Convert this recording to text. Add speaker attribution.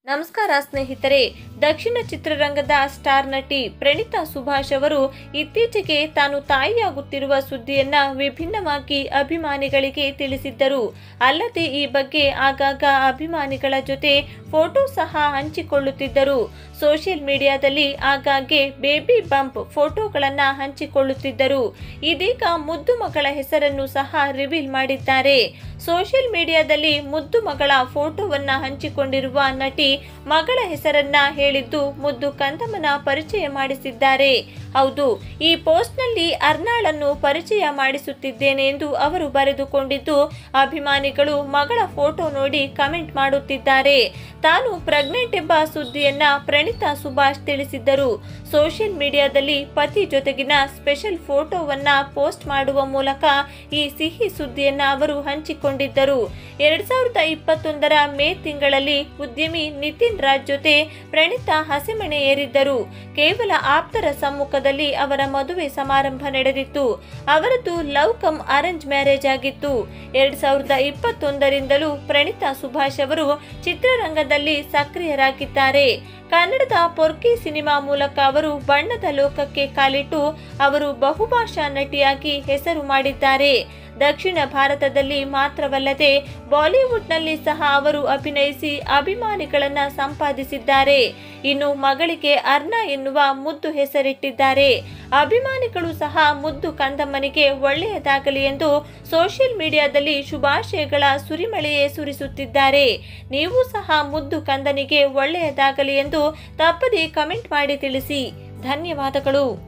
Speaker 1: ನಮಸ್ಕಾರ ಸ್ನೇಹಿತರೆ ದಕ್ಷಿಣ ಚಿತ್ರರಂಗದ ಸ್ಟಾರ್ ನಟಿ ಪ್ರಣೀತಾ ಸುಭಾಷ್ ಅವರು ಇತ್ತೀಚೆಗೆ ತಾನು ತಾಯಿಯಾಗುತ್ತಿರುವ ಸುದ್ದಿಯನ್ನ ವಿಭಿನ್ನವಾಗಿ ಅಭಿಮಾನಿಗಳಿಗೆ ತಿಳಿಸಿದ್ದರು ಅಲ್ಲದೆ ಈ ಬಗ್ಗೆ ಆಗಾಗ ಅಭಿಮಾನಿಗಳ ಜೊತೆ ಫೋಟೋ ಸಹ ಹಂಚಿಕೊಳ್ಳುತ್ತಿದ್ದರು ಸೋಷಿಯಲ್ ಮೀಡಿಯಾದಲ್ಲಿ ಆಗಾಗ್ಗೆ ಬೇಬಿ ಬಂಪ್ ಫೋಟೋಗಳನ್ನ ಹಂಚಿಕೊಳ್ಳುತ್ತಿದ್ದರು ಇದೀಗ ಮುದ್ದು ಮಗಳ ಹೆಸರನ್ನು ಸಹ ರಿವೀಲ್ ಮಾಡಿದ್ದಾರೆ ಸೋಷಿಯಲ್ ಮೀಡಿಯಾದಲ್ಲಿ ಮುದ್ದು ಮಗಳ ಫೋಟೋವನ್ನ ಹಂಚಿಕೊಂಡಿರುವ ನಟಿ ಮಗಳ ಹೆಸರನ್ನ ಹೇಳಿದ್ದು ಮುದ್ದು ಕಂದಮ್ಮನ ಪರಿಚಯ ಮಾಡಿಸಿದ್ದಾರೆ ಹೌದು ಈ ಪೋಸ್ಟ್ನಲ್ಲಿ ಅರ್ನಾಳನ್ನು ಪರಿಚಯ ಮಾಡಿಸುತ್ತಿದ್ದೇನೆ ಎಂದು ಅವರು ಬರೆದುಕೊಂಡಿದ್ದು ಅಭಿಮಾನಿಗಳು ಮಗಳ ಫೋಟೋ ನೋಡಿ ಕಮೆಂಟ್ ಮಾಡುತ್ತಿದ್ದಾರೆ ತಾನು ಪ್ರೆಗ್ನೆಂಟ್ ಎಂಬ ಸುದ್ದಿಯನ್ನ ಪ್ರಣೀತಾ ಸುಭಾಷ್ ತಿಳಿಸಿದ್ದರು ಸೋಷಿಯಲ್ ಮೀಡಿಯಾದಲ್ಲಿ ಪತಿ ಜೊತೆಗಿನ ಸ್ಪೆಷಲ್ ಫೋಟೋವನ್ನ ಪೋಸ್ಟ್ ಮಾಡುವ ಮೂಲಕ ಈ ಸಿಹಿ ಸುದ್ದಿಯನ್ನ ಅವರು ಹಂಚಿಕೊಂಡಿದ್ದರು ಎರಡ್ ಸಾವಿರದ ಇಪ್ಪತ್ತೊಂದರ ಮೇ ತಿಂಗಳಲ್ಲಿ ಉದ್ಯಮಿ ನಿತಿನ್ ರಾಜ್ ಜೊತೆ ಪ್ರಣೀತಾ ಹಸೆಮಣೆ ಏರಿದ್ದರು ಕೇವಲ ಆಪ್ತರ ಸಮ್ಮುಖದಲ್ಲಿ ಅವರ ಮದುವೆ ಸಮಾರಂಭ ನಡೆದಿತ್ತು ಅವರದ್ದು ಲವ್ ಕಮ್ ಅರೇಂಜ್ ಮ್ಯಾರೇಜ್ ಆಗಿತ್ತು ಎರಡ್ ಸಾವಿರದ ಇಪ್ಪತ್ತೊಂದರಿಂದಲೂ ಪ್ರಣೀತಾ ಸುಭಾಷ್ ಅವರು ಚಿತ್ರರಂಗದಲ್ಲಿ ಸಕ್ರಿಯರಾಗಿದ್ದಾರೆ ಕನ್ನಡದ ಪೊರ್ಕಿ ಸಿನಿಮಾ ಮೂಲಕ ಅವರು ಬಣ್ಣದ ಲೋಕಕ್ಕೆ ಕಾಲಿಟ್ಟು ಅವರು ಬಹುಭಾಷಾ ನಟಿಯಾಗಿ ಹೆಸರು ಮಾಡಿದ್ದಾರೆ ದಕ್ಷಿಣ ಭಾರತದಲ್ಲಿ ಮಾತ್ರವಲ್ಲದೆ ಬಾಲಿವುಡ್ನಲ್ಲಿ ಸಹ ಅವರು ಅಭಿನಯಿಸಿ ಅಭಿಮಾನಿಗಳನ್ನ ಸಂಪಾದಿಸಿದ್ದಾರೆ ಇನ್ನು ಮಗಳಿಗೆ ಅರ್ಣ ಎನ್ನುವ ಮುದ್ದು ಹೆಸರಿಟ್ಟಿದ್ದಾರೆ ಅಭಿಮಾನಿಗಳು ಸಹ ಮುದ್ದು ಕಂದಮ್ಮನಿಗೆ ಒಳ್ಳೆಯದಾಗಲಿ ಎಂದು ಸೋಷಿಯಲ್ ಮೀಡಿಯಾದಲ್ಲಿ ಶುಭಾಶಯಗಳ ಸುರಿಮಳೆಯೇ ಸುರಿಸುತ್ತಿದ್ದಾರೆ ನೀವು ಸಹ ಮುದ್ದು ಕಂದನಿಗೆ ಒಳ್ಳೆಯದಾಗಲಿ ಎಂದು ತಪ್ಪದೇ ಕಮೆಂಟ್ ಮಾಡಿ ತಿಳಿಸಿ ಧನ್ಯವಾದಗಳು